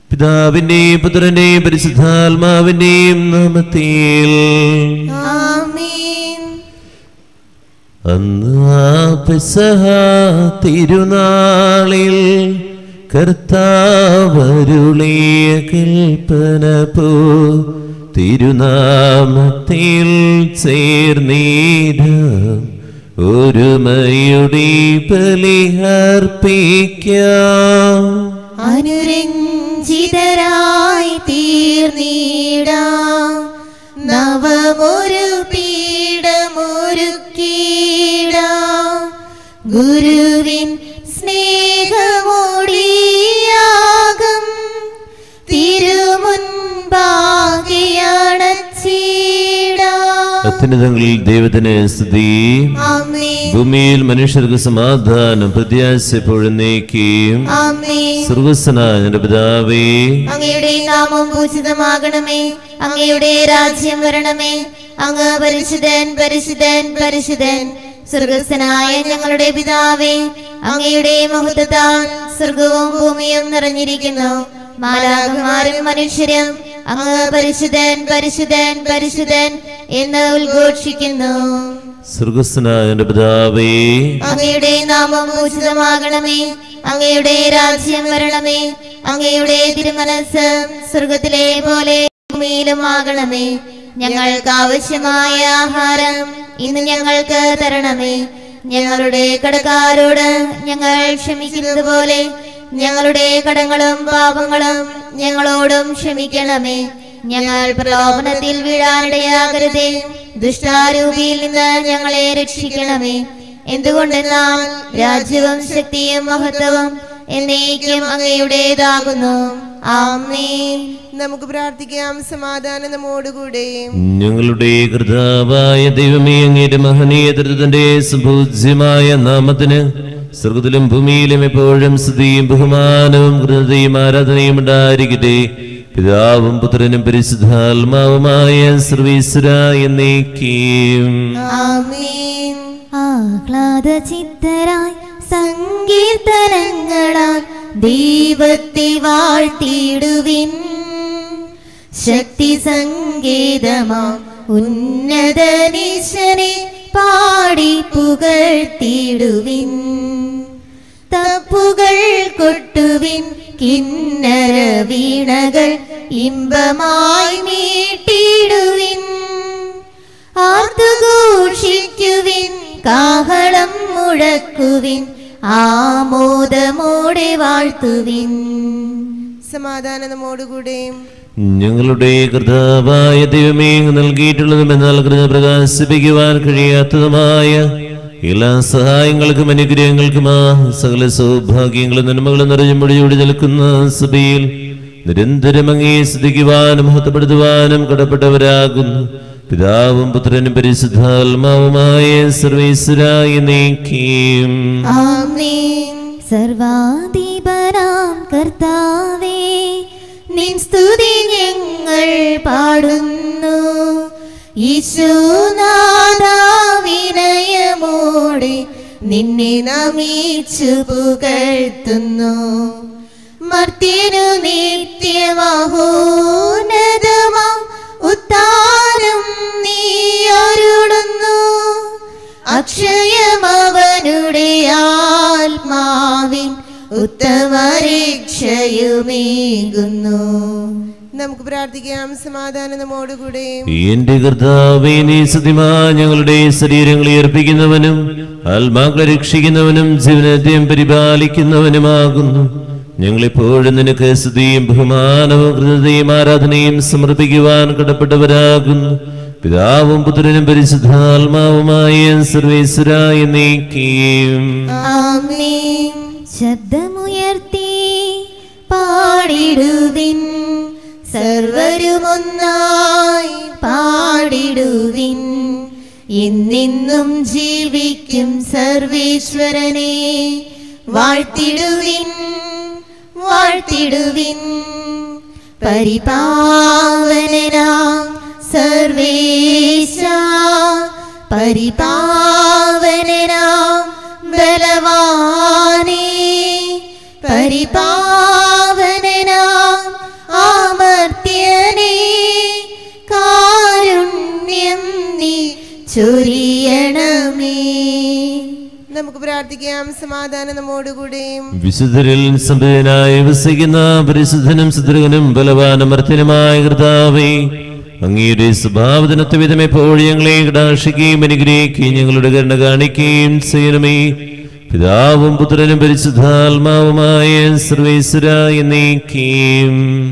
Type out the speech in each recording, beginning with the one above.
പിതാവിന്റെയും പുത്രന്റെയും പരിശുദ്ധാത്മാവിന്റെയും നാമത്തിൽ ആമേൻ അന്ന് ആ പെസഹ തിരുനാളിൽ കർത്താവരുളിയ കൽപ്പന പോ തിരുനാമത്തിൽ ചേർന്നീട ഒരുമയുടെ ബലിഹർപ്പിക്കാം അനുരഞ്ജിതരായി തീർന്നീടാം നവമൊരു പീഠമൊരുക്കീടാം ഗുരുവിൻ സ്നേഹമോടിയാകം തിരുമുൻപാകിയണച്ചീടാം അത്യുന്നതങ്ങളിൽ ദൈവത്തിന് സ്തുതി ആമേൻ ഭൂമിയിൽ മനുഷ്യർക്ക് സമാധാനം പ്രത്യാശ എപ്പോഴുന്നേക്കും ആമേൻ സർവസ്വനായ എൻ്റെ പിതാവേ അങ്ങയുടെ നാമം പൂജിതമാകണമേ അങ്ങയുടെ രാജ്യം വരണമേ അങ്ങ് പരിശുദ്ധൻ പരിശുദ്ധൻ പരിശുദ്ധൻ സ്വർഗസ്ഥനായ ഞങ്ങളുടെ പിതാവേ അങ്ങയുടെ മഹത്വത്താൽ സ്വർഗവും ഭൂമിയും നിറഞ്ഞിരിക്കുന്നു മാലാഖമാരും മനുഷ്യരും അങ്ങ് പരിശുദ്ധൻ പരിശുദ്ധൻ പരിശുദ്ധൻ എന്ന് ഉദ്ഘോഷിക്കുന്നു സ്വർഗസ്വനായ എൻ്റെ പിതാവേ അങ്ങയുടെ നാമം പൂജിതമാകണമേ അങ്ങയുടെ രാജ്യം വരണമേ അങ്ങയുടെ തിരുമനസ് സ്വർഗത്തിലെ പോലെ ഭൂമിയിലും ആകണമേ ഞങ്ങൾക്ക് ആവശ്യമായ ആഹാരം ഇന്ന് ഞങ്ങൾക്ക് തരണമേ ഞങ്ങളുടെ കടക്കാരോട് ഞങ്ങൾ ക്ഷമിക്കുന്നത് പോലെ ഞങ്ങളുടെ കടങ്ങളും പാപങ്ങളും ഞങ്ങളോടും ക്ഷമിക്കണമേ ഞങ്ങൾ പ്രലോഭനത്തിൽ വീഴാനിടയാകരുതേ ദുഷ്ടാരൂപിയിൽ നിന്ന് ഞങ്ങളെ രക്ഷിക്കണമേ എന്തുകൊണ്ടെന്നാൽ രാജ്യവും ശക്തിയും മഹത്വവും എന്നേക്കും അങ്ങയുടേതാകുന്നു ആമേൻ നമുക്ക് പ്രാർത്ഥിക്കാം സമാധാനം നമ്മോടുകൂടെ ഞങ്ങളുടെ കർത്താവായ ദൈവമേ അങ്ങയുടെ മഹനീയ ദൃതന്റെ സുപൂജ്യമായ നാമത്തിന് സ്വർഗത്തിലും ഭൂമിയിലും എപ്പോഴും സ്തുതിയും ബഹുമാനവും കൃതയും ആരാധനയും ഉണ്ടായിരിക്കട്ടെ പിതാവും പുത്രനും പരിശുദ്ധാത്മാവുമായ സർവീശ്വര എന്നേക്കും ആമേൻ ആഹ്ലാദ ചിത്തരായി സങ്കീർത്തനങ്ങളാൽ ദൈവത്തെ വാഴ്ത്തിയിടുവിൻ ശക്തി സങ്കേതമാം ഉന്നതനീശനെ പാടി പുകഴ്ത്തിയിടുവിൻ തപ്പുകൾ കൊട്ടുവിൻ കിന്നര വീണകൾ ഇമ്പമായി മീട്ടിടുവിൻ ആർത്തുഘോഷിക്കുവിൻ കാഹളം മുഴക്കുവിൻ ആമോദമോടെ വാഴ്ത്തുവിൻ സമാധാനം നമ്മോടുകൂടെ ഞങ്ങളുടെ കർത്താവായ ദൈവമേ അങ്ങ് നൽകിയിട്ടുള്ളതും എന്നാൽ കൃത പ്രകാശിപ്പിക്കുവാൻ കഴിയാത്തതുമായ എല്ലാ സഹായങ്ങൾക്കും അനുഗ്രഹങ്ങൾക്കുമാ സകല സൗഭാഗ്യങ്ങളും നന്മകളും നിറഞ്ഞു മുടിയോടി നിൽക്കുന്ന സഭയിൽ നിരന്തരം അങ്ങേ സ്തുതിക്കുവാനും മഹത്വപ്പെടുത്തുവാനും കടപ്പെട്ടവരാകുന്നു പിതാവും പുത്രനും പരിശുദ്ധാത്മാവുമായ സർവേശ്വരായ നീക്കിയും ആമേൻ സർവാധിപനാം കർത്താവേ നിൻ സ്തുതി ഞങ്ങൾ പാടുന്നു ഈശോനാഥാവിനയമോടെ നിന്നെ നമിച്ചു പുകഴ്ത്തുന്നു മർത്യനു നിത്യമഹോന്നതമാ ഉത്താനം നീ അരുളുന്നു അക്ഷയമവനുടെ ആത്മാവിൻ ഉത്തമരക്ഷയുമേകുന്നു നമുക്ക് പ്രാർത്ഥിക്കാം സമാധാനം നമ്മോടുകൂടെ എന്റെ കർത്താവേ നീ സത്യമാ ഞങ്ങളുടെ ശരീരങ്ങളെ അർപ്പിക്കുന്നവനും ആത്മാക്കളെ രക്ഷിക്കുന്നവനും ജീവനത്തെയും പരിപാലിക്കുന്നവനുമാകുന്നു ഞങ്ങളെപ്പോഴും നിനക്ക് സ്തുതിയും ബഹുമാനവും കൃതയും ആരാധനയും സമർപ്പിക്കുവാൻ കടപ്പെട്ടവരാകുന്നു പിതാവും പുത്രനും പരിശുദ്ധാത്മാവുമായ സർവേശ്വരായ നീക്കിയും ആമേൻ ശബ്ദമുയർത്തി പാടിടുവിൻ സർവരുമൊന്നായി പാടിടുവിൻ എന്നെന്നും ജീവിക്കും സർവേശ്വരനെ വാഴ്ത്തിടുവിൻ വാഴ്ത്തിടുവിൻ പരിപാവനനാം സർവേശ പരിപാവനനാം ബലവാനേ പരിപാവനനാം സമാധാനം നമ്മോടുകൂടെയും വിശുദ്ധരിൽ സംബന്ധനായി വസിക്കുന്ന പരിശുദ്ധനും സുദൃഗനും ബലവാനും അർത്ഥനുമായ കർത്താവേ അങ്ങയുടെ സ്വഭാവത്തിനൊത്ത വിധം എപ്പോഴും ഞങ്ങളെ കടാക്ഷിക്കുകയും അനുഗ്രഹിക്കുകയും ഞങ്ങളുടെ കരുണ കാണിക്കുകയും ചെയ്യണമേ പിതാവും പുത്രനും പരിശുദ്ധാത്മാവുമായ സർവേശ്വര എന്നേക്കും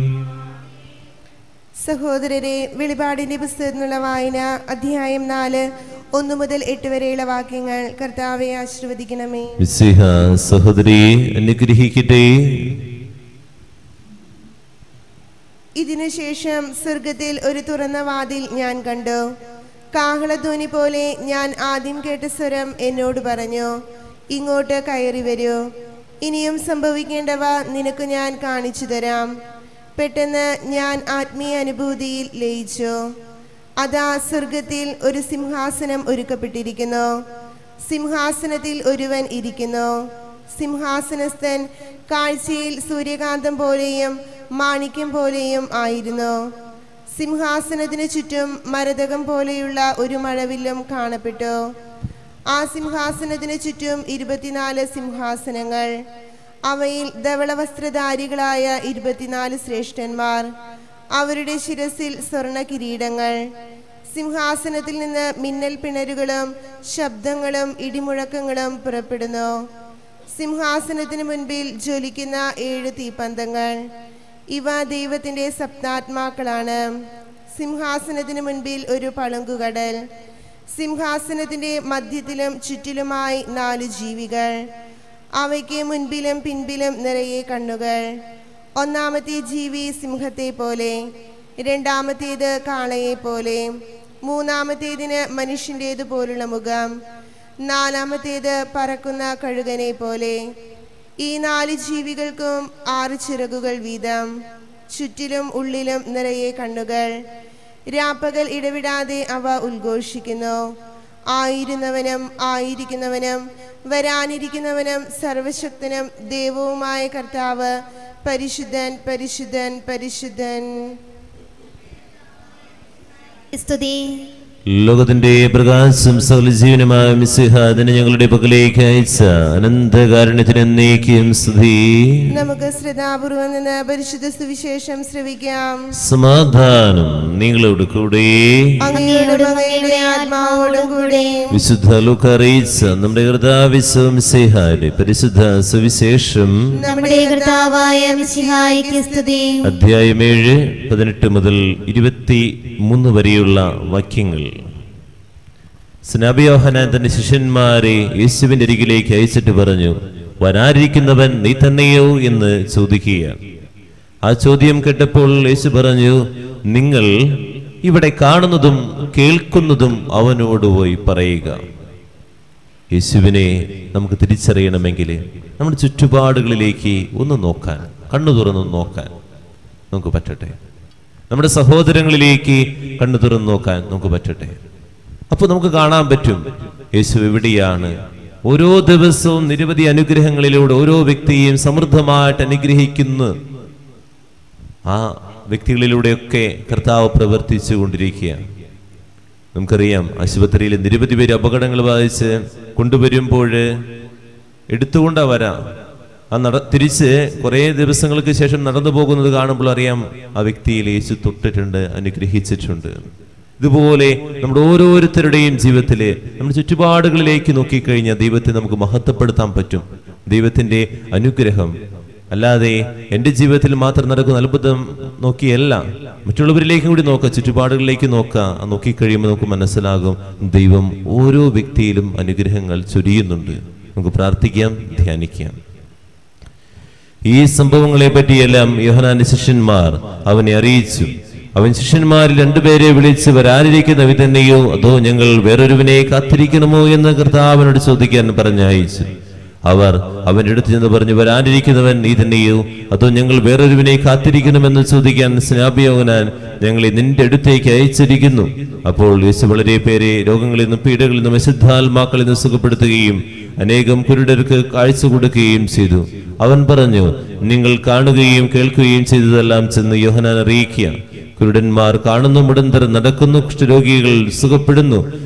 സഹോദരരെ വെളിപാടിന്റെ പുസ്തകത്തിനുള്ള വായന അധ്യായം നാല് ഒന്നു മുതൽ എട്ട് വരെയുള്ള വാക്യങ്ങൾ കർത്താവെ ആശീർവദിക്കണമേ മിസ്സിഹ സഹോദരിയെ അനുഗ്രഹിക്കട്ടെ ഇതിനുശേഷം സ്വർഗത്തിൽ ഒരു തുറന്ന വാതിൽ ഞാൻ കണ്ടു കാഹളധ്വനി പോലെ ഞാൻ ആദ്യം കേട്ട സ്വരം എന്നോട് പറഞ്ഞു ഇങ്ങോട്ട് കയറി വരൂ ഇനിയും സംഭവിക്കേണ്ടവ നിനക്ക് ഞാൻ കാണിച്ചു തരാം പെട്ടെന്ന് ഞാൻ ആത്മീയ അനുഭൂതിയിൽ ലയിച്ചു അതാ സ്വർഗത്തിൽ ഒരു സിംഹാസനം ഒരുക്കപ്പെട്ടിരിക്കുന്നു സിംഹാസനത്തിൽ ഒരുവൻ ഇരിക്കുന്നു സിംഹാസനസ്ഥൻ കാഴ്ചയിൽ സൂര്യകാന്തം പോലെയും മാണിക്യം പോലെയും ആയിരുന്നു സിംഹാസനത്തിനു ചുറ്റും മരതകം പോലെയുള്ള ഒരു മഴവില്ലും കാണപ്പെട്ടു ആ സിംഹാസനത്തിനു ചുറ്റും ഇരുപത്തിനാല് സിംഹാസനങ്ങൾ അവയിൽ ധവളവസ്ത്രധാരികളായ ഇരുപത്തിനാല് ശ്രേഷ്ഠന്മാർ അവരുടെ ശിരസിൽ സ്വർണ കിരീടങ്ങൾ സിംഹാസനത്തിൽ നിന്ന് മിന്നൽ പിണരുകളും ശബ്ദങ്ങളും ഇടിമുഴക്കങ്ങളും പുറപ്പെടുന്നു സിംഹാസനത്തിന് മുൻപിൽ ജ്വലിക്കുന്ന ഏഴ് തീപ്പന്തങ്ങൾ ഇവ ദൈവത്തിന്റെ സപ്താത്മാക്കളാണ് സിംഹാസനത്തിന് മുൻപിൽ ഒരു പളുങ്കുകടൽ സിംഹാസനത്തിന്റെ മധ്യത്തിലും ചുറ്റിലുമായി നാല് ജീവികൾ അവയ്ക്ക് മുൻപിലും പിൻപിലും നിറയെ കണ്ണുകൾ ഒന്നാമത്തെ ജീവി സിംഹത്തെ പോലെ രണ്ടാമത്തേത് കാളയെ പോലെ മൂന്നാമത്തേതിന് മനുഷ്യൻ്റേത് പോലുള്ള മുഖം നാലാമത്തേത് പറക്കുന്ന കഴുകനെ പോലെ ഈ നാല് ജീവികൾക്കും ആറ് ചിറകുകൾ വീതം ചുറ്റിലും ഉള്ളിലും നിറയെ കണ്ണുകൾ രാപ്പകൽ ഇടവിടാതെ അവ ഉദ്ഘോഷിക്കുന്നു ആയിരുന്നവനും ആയിരിക്കുന്നവനും വരാനിരിക്കുന്നവനും സർവശക്തനും ദൈവവുമായ കർത്താവ് പരിശുദ്ധൻ പരിശുദ്ധൻ പരിശുദ്ധൻ സ്തുതി ലോകത്തിന്റെ പ്രകാശം സകല ജീവനുമായ മിസ്സിഹ അതിനെ ഞങ്ങളുടെ പക്കലേക്ക് അയച്ച അനന്തകാരുണ്യത്തിന് എന്നേക്കും സ്തുതി നമുക്ക് ശ്രദ്ധാപൂർവം നിന്ന് പരിശുദ്ധ സുവിശേഷം ശ്രവിക്കാം സമാധാനം നിങ്ങളോട് കൂടെ അങ്ങയുടെ മകയുടെ ആത്മാവോടും കൂടെ വിശുദ്ധ ലൂക്ക അറിയിച്ച നമ്മുടെ കർത്താവിശ്വം സിഹായുടെ പരിശുദ്ധ സുവിശേഷം നമ്മുടെ കർത്താവായ മിശിഹായിക്ക് സ്തുതി അധ്യായം ഏഴ് പതിനെട്ട് മുതൽ ഇരുപത്തി മൂന്ന് വരെയുള്ള വാക്യങ്ങൾ സ്നാബിയോഹനാൻ തന്റെ ശിഷ്യന്മാരെ യേശുവിന്റെ അരികിലേക്ക് അയച്ചിട്ട് പറഞ്ഞു വരാനിരിക്കുന്നവൻ നീ തന്നെയോ എന്ന് ചോദിക്കുക ആ ചോദ്യം കേട്ടപ്പോൾ യേശു പറഞ്ഞു നിങ്ങൾ ഇവിടെ കാണുന്നതും കേൾക്കുന്നതും അവനോട് പോയി പറയുക യേശുവിനെ നമുക്ക് തിരിച്ചറിയണമെങ്കിൽ നമ്മുടെ ചുറ്റുപാടുകളിലേക്ക് ഒന്ന് നോക്കാൻ കണ്ണു തുറന്ന് നോക്കാൻ നമുക്ക് പറ്റട്ടെ നമ്മുടെ സഹോദരങ്ങളിലേക്ക് കണ്ണു തുറന്ന് നോക്കാൻ നമുക്ക് പറ്റട്ടെ അപ്പോൾ നമുക്ക് കാണാൻ പറ്റും യേശു എവിടെയാണ് ഓരോ ദിവസവും നിരവധി അനുഗ്രഹങ്ങളിലൂടെ ഓരോ വ്യക്തിയെയും സമൃദ്ധമായിട്ട് അനുഗ്രഹിക്കുന്നു ആ വ്യക്തികളിലൂടെയൊക്കെ കർത്താവ് പ്രവർത്തിച്ചു കൊണ്ടിരിക്കുകയാണ് നമുക്കറിയാം ആശുപത്രിയിൽ നിരവധി പേര് അപകടങ്ങൾ ബാധിച്ച് കൊണ്ടുവരുമ്പോൾ എടുത്തുകൊണ്ടാ വരാം ആ നട തിരിച്ച് കുറേ ദിവസങ്ങൾക്ക് ശേഷം നടന്നു പോകുന്നത് കാണുമ്പോൾ അറിയാം ആ വ്യക്തിയിൽ യേശു തൊട്ടിട്ടുണ്ട് അനുഗ്രഹിച്ചിട്ടുണ്ട് ഇതുപോലെ നമ്മുടെ ഓരോരുത്തരുടെയും ജീവിതത്തില് നമ്മുടെ ചുറ്റുപാടുകളിലേക്ക് നോക്കിക്കഴിഞ്ഞാൽ ദൈവത്തെ നമുക്ക് മഹത്വപ്പെടുത്താൻ പറ്റും ദൈവത്തിന്റെ അനുഗ്രഹം അല്ലാതെ എൻ്റെ ജീവിതത്തിൽ മാത്രം നടക്കുന്ന അത്ഭുതം നോക്കിയല്ല മറ്റുള്ളവരിലേക്കും കൂടി നോക്കുക ചുറ്റുപാടുകളിലേക്ക് നോക്കുക ആ നോക്കിക്കഴിയുമ്പോൾ നമുക്ക് മനസ്സിലാകും ദൈവം ഓരോ വ്യക്തിയിലും അനുഗ്രഹങ്ങൾ ചൊരിയുന്നുണ്ട് നമുക്ക് പ്രാർത്ഥിക്കാം ധ്യാനിക്കാം ഈ സംഭവങ്ങളെ പറ്റിയെല്ലാം യോഹനാന്റെ ശിഷ്യന്മാർ അവനെ അറിയിച്ചു അവൻ ശിഷ്യന്മാരിൽ രണ്ടുപേരെ വിളിച്ച് വരാനിരിക്കുന്നവ തന്നെയോ അതോ ഞങ്ങൾ വേറൊരുവനെ കാത്തിരിക്കണമോ എന്ന് കർത്താവിനോട് ചോദിക്കാൻ പറഞ്ഞയച്ചു അവർ അവന്റെ അടുത്ത് ചെന്ന് പറഞ്ഞു വരാനിരിക്കുന്നവൻ നീ തന്നെയോ അതോ ഞങ്ങൾ വേറൊരുവിനെ കാത്തിരിക്കണമെന്ന് ചോദിക്കാൻ സ്നാപിയോകനാൻ ഞങ്ങളെ നിന്റെ അടുത്തേക്ക് അയച്ചിരിക്കുന്നു അപ്പോൾ യേശു വളരെ പേരെ രോഗങ്ങളിൽ നിന്നും പീഡകളിൽ നിന്നും അശുദ്ധാത്മാക്കളിൽ നിന്ന് സുഖപ്പെടുത്തുകയും അനേകം കുരുടർക്ക് കാഴ്ച കൊടുക്കുകയും ചെയ്തു അവൻ പറഞ്ഞു നിങ്ങൾ കാണുകയും കേൾക്കുകയും ചെയ്തതെല്ലാം ചെന്ന് യോഹനാൻ അറിയിക്കുക കുരുടന്മാർ കാണുന്നു മുടന്തർ നടക്കുന്നു കുഷ്ഠരോഗികൾ സുഖപ്പെടുന്നു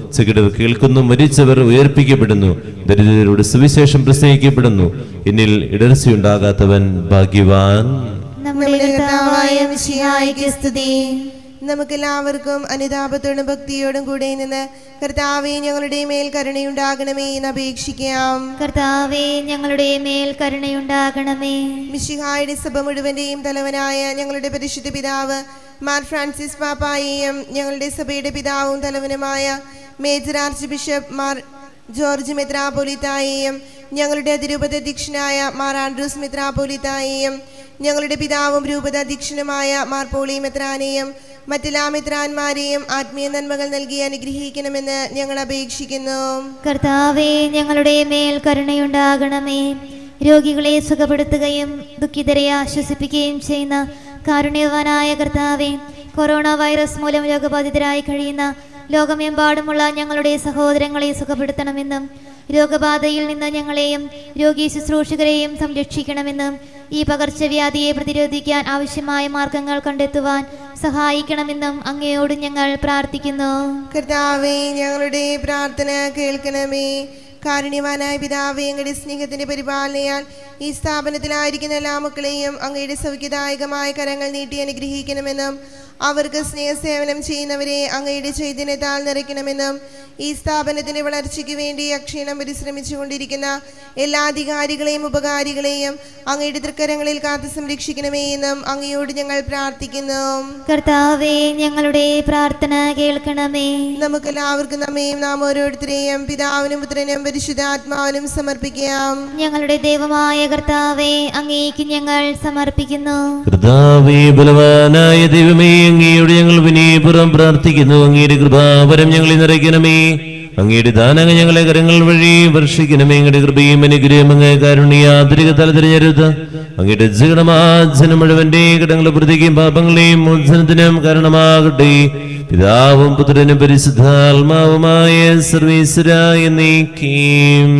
ചെകിടർ കേൾക്കുന്നു മരിച്ചവർ ഉയർപ്പിക്കപ്പെടുന്നു ദരിദ്രരോട് സുവിശേഷം പ്രസംഗിക്കപ്പെടുന്നു എന്നിൽ ഇടർച്ചയുണ്ടാകാത്തവൻ ഭാഗ്യവാൻ നമ്മുടെ കർത്താവായ മിശിഹായിക്ക് സ്തുതി നമുക്കെല്ലാവർക്കും അനുതാപത്തോടും ഭക്തിയോടും കൂടെ നിന്ന് കർത്താവെ ഞങ്ങളുടെ മേൽ കരുണയുണ്ടാകണമേ എന്ന് അപേക്ഷിക്കാം കർത്താവെ ഞങ്ങളുടെ മേൽ കരുണയുണ്ടാകണമേ മിശിഹായുടെ സഭ മുഴുവന്റെയും തലവനായ ഞങ്ങളുടെ പരിശുദ്ധ പിതാവ് മാർ ഫ്രാൻസിസ് പാപ്പായെയും ഞങ്ങളുടെ സഭയുടെ പിതാവും തലവനുമായ major archbishop Mar George മെത്രാപോലിത്തായെയും ഞങ്ങളുടെ അതിരൂപത അധ്യക്ഷനായ മാർ ആൻഡ്രൂസ് മെത്രാപോലിത്തായെയും ഞങ്ങളുടെ പിതാവും രൂപത അധ്യക്ഷനുമായ മാർ പോളി മെത്രാനെയും മറ്റെല്ലാ മെത്രാന്മാരെയും ആത്മീയ നന്മകൾ നൽകി അനുഗ്രഹിക്കണമെന്ന് ഞങ്ങൾ അപേക്ഷിക്കുന്നു കർത്താവെ ഞങ്ങളുടെ മേൽ കരുണയുണ്ടാകണമേ രോഗികളെ സുഖപ്പെടുത്തുകയും ദുഃഖിതരെ ആശ്വസിപ്പിക്കുകയും ചെയ്യുന്ന കാരുണ്യവാനായ കർത്താവെ കൊറോണ വൈറസ് മൂലം രോഗബാധിതരായി കഴിയുന്ന ലോകമെമ്പാടുമുള്ള ഞങ്ങളുടെ സഹോദരങ്ങളെ സുഖപ്പെടുത്തണമെന്നും രോഗബാധയിൽ നിന്ന് ഞങ്ങളെയും രോഗി ശുശ്രൂഷകരെയും സംരക്ഷിക്കണമെന്നും ഈ പകർച്ചവ്യാധിയെ പ്രതിരോധിക്കാൻ ആവശ്യമായ മാർഗങ്ങൾ കണ്ടെത്തുവാൻ സഹായിക്കണമെന്നും അങ്ങയോട് ഞങ്ങൾ പ്രാർത്ഥിക്കുന്നു കർത്താവെ ഞങ്ങളുടെ പ്രാർത്ഥന കേൾക്കണമേ കാരുണ്യവാനായ പിതാവേ അങ്ങയുടെ സ്നേഹത്തിന്റെ പരിപാലനയാൽ ഈ സ്ഥാപനത്തിലായിരിക്കുന്ന എല്ലാ മക്കളെയും അങ്ങയുടെ സൗഖ്യദായകമായ കരങ്ങൾ നീട്ടി അനുഗ്രഹിക്കണമെന്നും അവർക്ക് സ്നേഹസേവനം ചെയ്യുന്നവരെ അങ്ങയുടെ ചൈതന്യത്താൽ നിറയ്ക്കണമെന്നും ഈ സ്ഥാപനത്തിന്റെ വളർച്ചയ്ക്ക് വേണ്ടി അക്ഷീണം പരിശ്രമിച്ചുകൊണ്ടിരിക്കുന്ന എല്ലാ അധികാരികളെയും ഉപകാരികളെയും അങ്ങയുടെ തൃക്കരങ്ങളിൽ കാത്തു സംരക്ഷിക്കണമേ എന്നും അങ്ങയോട് ഞങ്ങൾ പ്രാർത്ഥിക്കുന്നു കർത്താവെ ഞങ്ങളുടെ പ്രാർത്ഥന കേൾക്കണമേ നമുക്കെല്ലാവർക്കും നമ്മയും നാം ഓരോരുത്തരെയും പിതാവിനും പുത്രനും പരിശുദ്ധാത്മാവിനും സമർപ്പിക്കാം ഞങ്ങളുടെ ദൈവമായ കർത്താവെ അങ്ങേക്ക് ഞങ്ങൾ സമർപ്പിക്കുന്നു കർത്താവേ ബലവാനായ ദൈവമേ അങ്ങയോട് ഞങ്ങൾ വിനയപുറം പ്രാർത്ഥിക്കുന്നു അങ്ങയുടെ കൃപാവരം ഞങ്ങളെ നിറയ്ക്കണമേ അങ്ങയുടെ ദാനങ്ങൾ ഞങ്ങളെ കരങ്ങൾ വഴി വർഷിക്കണമേ അങ്ങയുടെ കൃപയും അനുഗ്രഹം അങ്ങ് കാരുണ്യാതിരിക തല തിരഞ്ഞെടുത്ത് അങ്ങയുടെ ജീവനമാജനം മുഴുവന്റെ കടങ്ങളെ പ്രതിക്കും പാപങ്ങളെയും മോചനത്തിനും കാരണമാകട്ടെ പിതാവും പുത്രനും പരിശുദ്ധാത്മാവുമായ സർവീശ്വരായ നീക്കീം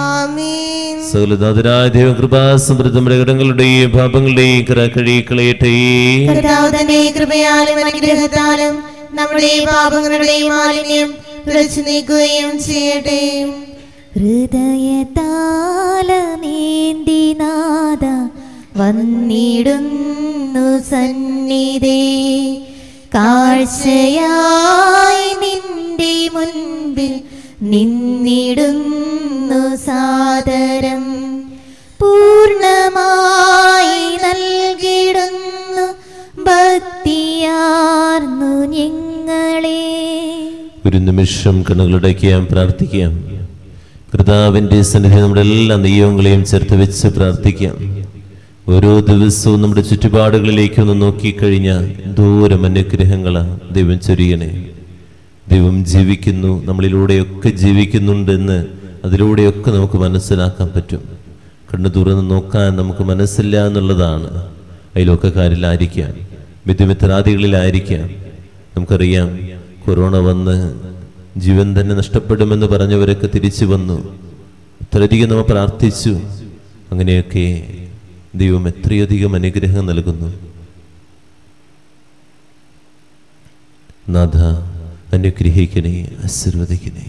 ആമീൻ സകലനാഥനായ ദൈവകൃപാസമൃദ്ധം പ്രകടങ്ങളുടെയും പാപങ്ങളുടെയും കറ കഴിക്കളയട്ടെ കർത്താവ് തന്നെ കൃപയാലും അനുഗ്രഹത്താലും നമ്മുടെ പാപങ്ങളുടെയും മാലിന്യം തുടച്ചു നീക്കുകയും ചെയ്യട്ടെ ഹൃദയതാലമേന്തി നാദ വന്നിടുന്നു സന്നിധേ കാഴ്ചയായി നിന്റെ മുൻപിൽ നിന്നിടുന്നു സാദരം പൂർണ്ണമായി നൽകിടുന്നു ഭക്തിയാർന്നു ഞങ്ങളെ ഒരു നിമിഷം കണ്ണുകളടയ്ക്കാം പ്രാർത്ഥിക്കാം കർത്താവിൻ്റെ സന്നിധി നമ്മുടെ എല്ലാ നിയമങ്ങളെയും ചേർത്ത് വെച്ച് പ്രാർത്ഥിക്കാം ഓരോ ദിവസവും നമ്മുടെ ചുറ്റുപാടുകളിലേക്ക് ഒന്ന് നോക്കിക്കഴിഞ്ഞാൽ ദൂരം അനുഗ്രഹങ്ങളാ ദൈവം ചൊരിയണേ ദൈവം ജീവിക്കുന്നു നമ്മളിലൂടെയൊക്കെ ജീവിക്കുന്നുണ്ടെന്ന് അതിലൂടെയൊക്കെ നമുക്ക് മനസ്സിലാക്കാൻ പറ്റും കണ്ണു തുറന്ന് നോക്കാൻ നമുക്ക് മനസ്സില്ല എന്നുള്ളതാണ് അയലോക്കക്കാരിലായിരിക്കാം വിദ്യമിത്രാദികളിലായിരിക്കാം നമുക്കറിയാം കൊറോണ വന്ന് ജീവൻ തന്നെ നഷ്ടപ്പെടുമെന്ന് പറഞ്ഞവരൊക്കെ തിരിച്ചു വന്നു അത്രയധികം നമ്മൾ പ്രാർത്ഥിച്ചു അങ്ങനെയൊക്കെ ദൈവം എത്രയധികം അനുഗ്രഹം നൽകുന്നു നാഥ അനുഗ്രഹിക്കണേ ആശീർവദിക്കണേ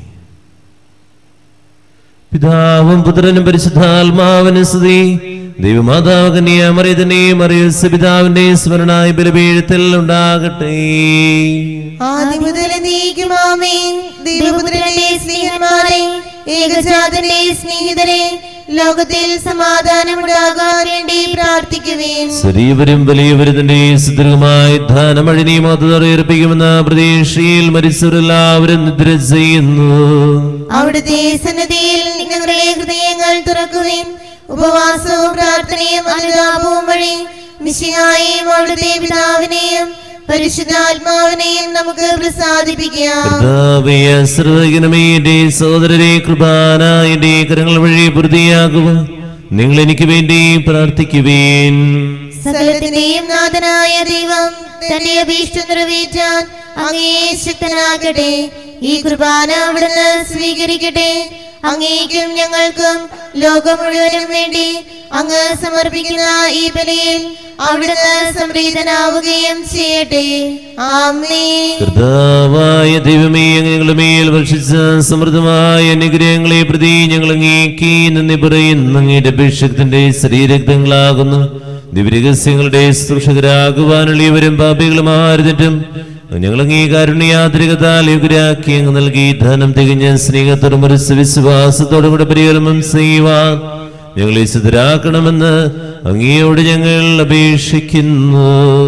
പിതാവും പുത്രനും പരിശുദ്ധാത്മാവിന് സ്തുതി ദൈവമാതാവ് കന്യാമറിയതിനെയും അറിയസ് പിതാവിന്റെ സ്മരണായ ബലപീഴത്തിൽ ഉണ്ടാകട്ടെ ആദ്യം മുതൽ നീക്കുമാമീൻ ദൈവപുത്രന്റെ സ്നേഹന്മാരെ ഏകജാതന്റെ സ്നേഹിതരെ ലോകത്തിൽ സമാധാനമുണ്ടാകാൻ വേണ്ടി പ്രാർത്ഥിക്കുവേൻ ചെറിയവരും വലിയവരും തന്റെ സുദീർഘമായ ധാനമഴിനെയും അതറിയിപ്പിക്കുമെന്ന പ്രതീക്ഷയിൽ മരിച്ചവരെല്ലാവരും നിദ്ര ചെയ്യുന്നു അവിടുത്തെ സന്നദ്ധിയിൽ ഞങ്ങളുടെ ഹൃദയങ്ങൾ തുറക്കുവേൻ ഉപവാസവും പ്രാർത്ഥനയും അനുതാപവും വഴി മിശിഹായെയും അവിടുത്തെ പിതാവിനെയും പരിശുദ്ധാത്മാവിനെയും നമുക്ക് പ്രസാദിപ്പിക്കാം കർത്താവേ, ആശീർവദിക്കണമേ എന്റെ സഹോദരരെ കൃപാന എന്റെ കരങ്ങൾ വഴി പൂർത്തിയാകുക നിങ്ങൾ എനിക്ക് വേണ്ടി പ്രാർത്ഥിക്കുവേൻ സകലത്തിന്റെയും നാഥനായ ദൈവം തന്റെ അഭീഷ്ടം നിറവേറ്റാൻ അങ്ങേ ശക്തനാകട്ടെ ഈ കുർബാന അവിടുന്ന് സ്വീകരിക്കട്ടെ അങ്ങേക്കും ഞങ്ങൾക്കും ലോകം മുഴുവനും വേണ്ടി അങ്ങ് സമർപ്പിക്കുന്ന ഈ ബലിയിൽ അവിടുന്ന് സംപ്രീതനാവുകയും ചെയ്യട്ടെ ആമേ കർത്താവായ ദൈവമേ ഞങ്ങളുടെ മേൽ വർഷിച്ച സമൃദ്ധമായ അനുഗ്രഹങ്ങളെ പ്രതി ഞങ്ങൾ അങ്ങേക്ക് നന്ദി പറയുന്നു അങ്ങയുടെ അഭിഷേകത്തിന്റെ ശരീരക്തങ്ങളാകുന്നു ദിവ്യരഹസ്യങ്ങളുടെ സൂക്ഷകരാകുവാനുള്ള ഇവരും പാപികളും ആരുന്നിട്ടും ഞങ്ങൾ അംഗീകാരുണ്യാതിരികത്താൽ യുഗരാക്കി അങ്ങ് നൽകി ധനം തികഞ്ഞ സ്നേഹത്തോടും ഒരു വിശ്വാസത്തോടും കൂടെ പരികർമ്മം ചെയ്യുവാൻ ഞങ്ങളെ സിദ്ധരാക്കണമെന്ന് അങ്ങയോട് ഞങ്ങൾ അപേക്ഷിക്കുന്നു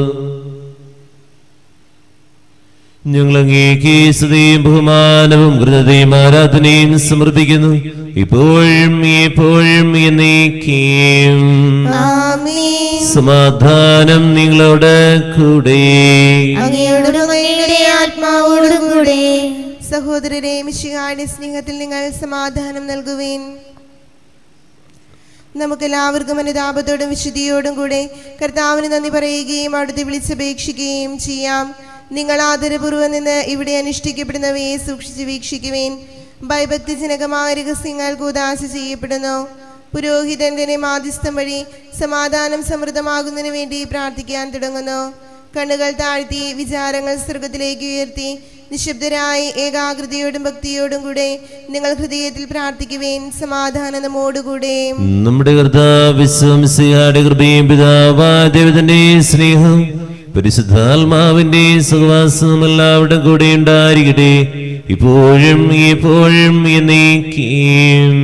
ഞങ്ങൾ അങ്ങേക്ക് സ്തുതിയും ബഹുമാനവും കൃതയും ആരാധനയും സമർപ്പിക്കുന്നു ഇപ്പോഴും എപ്പോഴും എന്നേക്കും ആമേ സമാധാനം നിങ്ങളോട് കൂടെ അങ്ങയോടും അങ്ങയുടെ ആത്മാവോടും കൂടെ സഹോദരരെ മിശിഹായുടെ സ്നേഹത്തിൽ നിങ്ങൾ സമാധാനം നൽകുവേൻ നമുക്കെല്ലാവർക്കും അനുതാപത്തോടും വിശുദ്ധിയോടും കൂടെ കർത്താവിന് നന്ദി പറയുകയും അവിടുത്തെ വിളിച്ചപേക്ഷിക്കുകയും ചെയ്യാം നിങ്ങൾ ആദരപൂർവ്വം നിന്ന് ഇവിടെ അനുഷ്ഠിക്കപ്പെടുന്നവയെ സൂക്ഷിച്ച് വീക്ഷിക്കുവേൻ ഭയഭക്തിജനകമായ രഹസ്യങ്ങൾ കൂതാശ ചെയ്യപ്പെടുന്നു പുരോഹിതന്റെ മാധ്യസ്ഥം വഴി സമാധാനം സമൃദ്ധമാകുന്നതിന് വേണ്ടി പ്രാർത്ഥിക്കാൻ തുടങ്ങുന്നു കണ്ണുകൾ താഴ്ത്തി വിചാരങ്ങൾ സ്വർഗത്തിലേക്ക് ഉയർത്തി നിശബ്ദരായി ഏകാഗ്രതയോടും ഭക്തിയോടും കൂടെ നിങ്ങൾ ഹൃദയത്തിൽ പ്രാർത്ഥിക്കുവേൻ സമാധാനം നമ്മോടുകൂടെ നമ്മുടെ കർത്താവിശ്വംസിയാടെ കൃപയും പിതാവായ ദൈവത്തിന്റെ സ്നേഹം പരിശുദ്ധാത്മാവിന്റെ സഹവാസം എല്ലാവരുടെ കൂടെ ഉണ്ടായിരിക്കട്ടെ ഇപ്പോഴും എപ്പോഴും എന്നേക്കും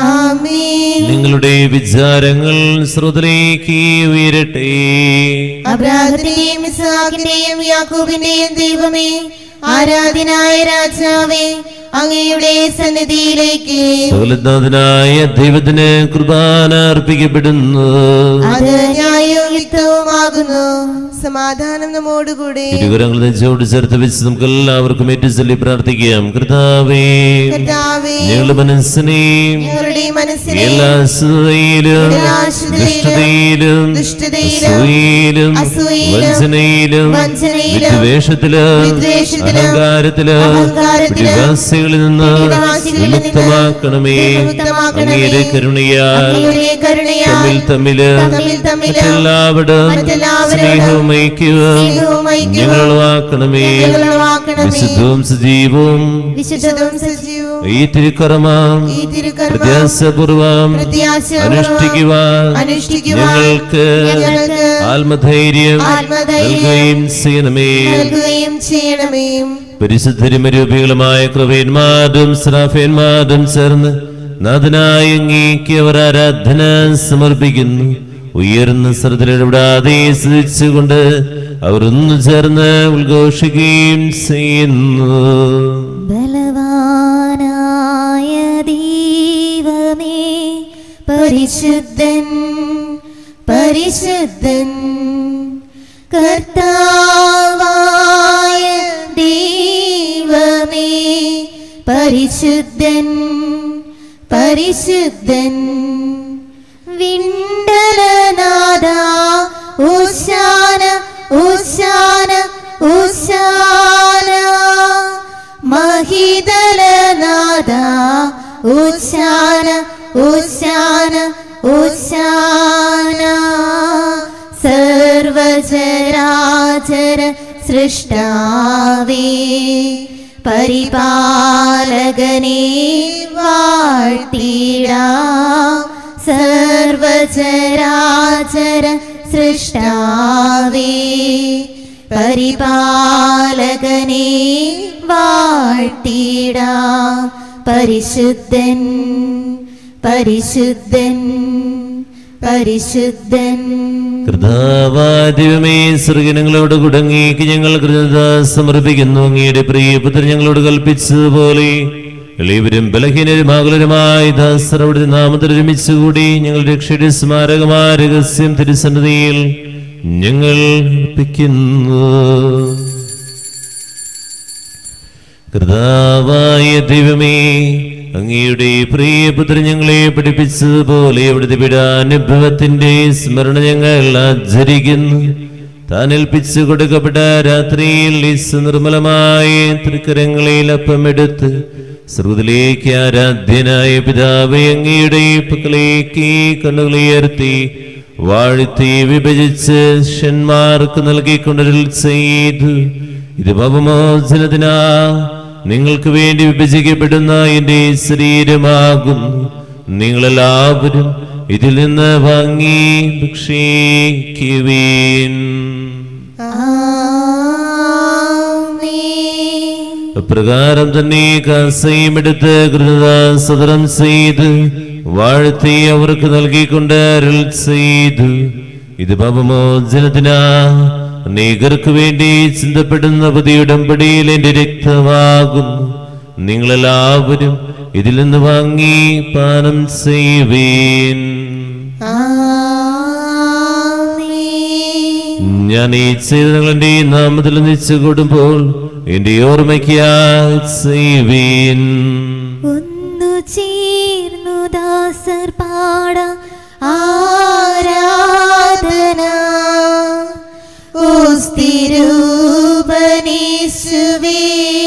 ആമേൻ നിങ്ങളുടെ വിചാരങ്ങൾ ശ്രുതിലേക്ക് ഉയരട്ടെ അബ്രാഹത്തിന്റെയും ഇസ്ഹാക്കിന്റെയും യാക്കോബിന്റെയും ദൈവമേ ആരാധനായ രാജാവേ അങ്ങയുടെ സന്നിധിയിലേക്ക് സകലനാഥനായ ദൈവത്തിന് കുർബാന അർപ്പിക്കപ്പെടുന്നു അത് ന്യായവും യുക്തവുമാകുന്നു സമാധാനം നമ്മോടുകൂടെ ഇരുകരങ്ങൾ നെഞ്ചോട് ചേർത്ത് വെച്ച് നമുക്ക് എല്ലാവർക്കും ഏറ്റുചൊല്ലി പ്രാർത്ഥിക്കാം കർത്താവേ കർത്താവേ ഞങ്ങളുടെ മനസ്സിനെയും ഞങ്ങളുടെ മനസ്സിനെ എല്ലാ അസൂയയിലും എല്ലാ അശുദ്ധതയിലും, ദുഷ്ടതയിലും ദുഷ്ടതയിലും, അസൂയയിലും അസൂയയിലും, വഞ്ചനയിലും വഞ്ചനയിലും, വിദ്വേഷത്തിലും വിദ്വേഷത്തിലും, അഹങ്കാരത്തിലും അഹങ്കാരത്തിലും, വിവാസികളിൽ നിന്ന് വിവാസികളിൽ നിന്ന് വിമുക്തമാക്കണമേ വിമുക്തമാക്കണമേ. അങ്ങയുടെ കരുണയാൽ അങ്ങയുടെ കരുണയാൽ തമ്മിൽ തമ്മില് തമ്മിൽ തമ്മില് മറ്റെല്ലാവരും മറ്റെല്ലാവരോടും സ്നേഹവും ഐക്യവും സ്നേഹവും ഐക്യവും ഞങ്ങൾ ഉളവാക്കണമേ ഞങ്ങൾ ഉളവാക്കണമേ. വിശുദ്ധവും സജീവവും വിശുദ്ധവും സജീവവും ഈ തിരുക്കർമ്മം ഈ തിരുക്കർമ്മം പ്രത്യാസപൂർവം പ്രത്യാശപൂർവ്വം അനുഷ്ഠിക്കുവാൻ അനുഷ്ഠിക്കുവാൻ ഞങ്ങൾക്ക് ഞങ്ങൾക്ക് ആത്മധൈര്യം ആത്മധൈര്യം നൽകുകയും ചെയ്യണമേ നൽകുകയും ചെയ്യണമേ പരിശുദ്ധരും രൂപികളുമായ കൃപയന്മാരും ശ്രാഫയന്മാരും ചേർന്ന് നാഥനായ അങ്ങേക്ക് അവർ ആരാധന സമർപ്പിക്കുന്നു ഉയർന്ന ശ്രദ്ധയിലിടാതെ സ്തുതിച്ചുകൊണ്ട് അവർ ഒന്നു ചേർന്ന് ഉദ്ഘോഷിക്കുകയും ചെയ്യുന്നു ബലവാനായ ദൈവമേ പരിശുദ്ധൻ പരിശുദ്ധൻ കർത്താവായ ദൈവമേ പരിശുദ്ധൻ പരിശുദ്ധൻ വിണ്ടലനാദ ഓശാന ഓശാന ഓശാന മഹിതലനാദ ഓശാന ഓശാന ഓശാന സർവചരാചര സൃഷ്ടാവേ പരിപാലകനെ വാഴ്ത്തിടാം സർവചരാചര സൃഷ്ടാവേ പരിപാലകനെ വാഴ്ത്തിടാം പരിശുദ്ധൻ പരിശുദ്ധൻ പരിശുദ്ധൻ കൃതാവാദ്യമേ സൃഗനങ്ങളോട് കുടങ്ങിക്ക് ഞങ്ങൾ കൃതജ്ഞത സമർപ്പിക്കുന്നു അങ്ങയുടെ പ്രിയപുത്രൻ ഞങ്ങളോട് കൽപ്പിച്ചതുപോലെ എളിയവരും ബലഹീനരും ആകുലരുമായ ദാസറവിടെ നാമത്തിൽ ഒരുമിച്ചുകൂടി ഞങ്ങൾ രക്ഷയുടെ സ്മാരകമായ രഹസ്യം തിരുസന്നിധിയിൽ ഞങ്ങൾ അർപ്പിക്കുന്നു കർത്താവായ ദൈവമേ അങ്ങയുടെ പ്രിയപുത്രൻ ഞങ്ങളെ പഠിപ്പിച്ചതുപോലെ അവിടുത്തെ പീഡാനുഭവത്തിന്റെ സ്മരണ ഞങ്ങൾ ആചരിക്കുന്നു താൻ ഏൽപ്പിച്ചു കൊടുക്കപ്പെട്ട രാത്രിയിൽ ഈ നിർമ്മലമായ തൃക്കരങ്ങളിൽ അപ്പമെടുത്ത് ശ്രുതിലേക്ക് ആരാധ്യനായ പിതാവെ അങ്ങയുടെ പക്കലേക്ക് കണ്ണുകളുയർത്തി വാഴ്ത്തി വിഭജിച്ച് ശിഷ്യന്മാർക്ക് നൽകിക്കൊണ്ടൊരു ചെയ്തു ഇത് പാപമോചനത്തിനാ നിങ്ങൾക്ക് വേണ്ടി വിഭജിക്കപ്പെടുന്ന എന്റെ ശരീരമാകുന്നു നിങ്ങളെല്ലാവരും ഇതിൽ നിന്ന് വാങ്ങി ഭക്ഷിക്കുവീൻ ആമേൻ അപ്രകാരം തന്നെ കാസയും എടുത്ത് കൃതദാസതരം ചെയ്ത് വാഴ്ത്തി അവർക്ക് നൽകിക്കൊണ്ട് അരുൾ ചെയ്തു ഇത് പാപമോചനത്തിനാ അനേകർക്ക് വേണ്ടി ചിന്തപ്പെടുന്ന പുതിയ ഉടമ്പടിയിൽ എന്റെ രക്തമാകുന്നു നിങ്ങളെല്ലാവരും ഇതിൽ നിന്ന് വാങ്ങി പാനം ചെയ്യുവീൻ ആമേൻ ഞാൻ ഈ ചെയ്തങ്ങളുടെ നാമത്തിൽ നിച്ചു കൊടുമ്പോൾ എന്റെ ഓർമ്മയ്ക്കായി ചെയ്യുവീൻ ഒന്നു ചേർന്നു ദാസർ പാട ആരാധന ഓസ്തിരൂപനേശുവേ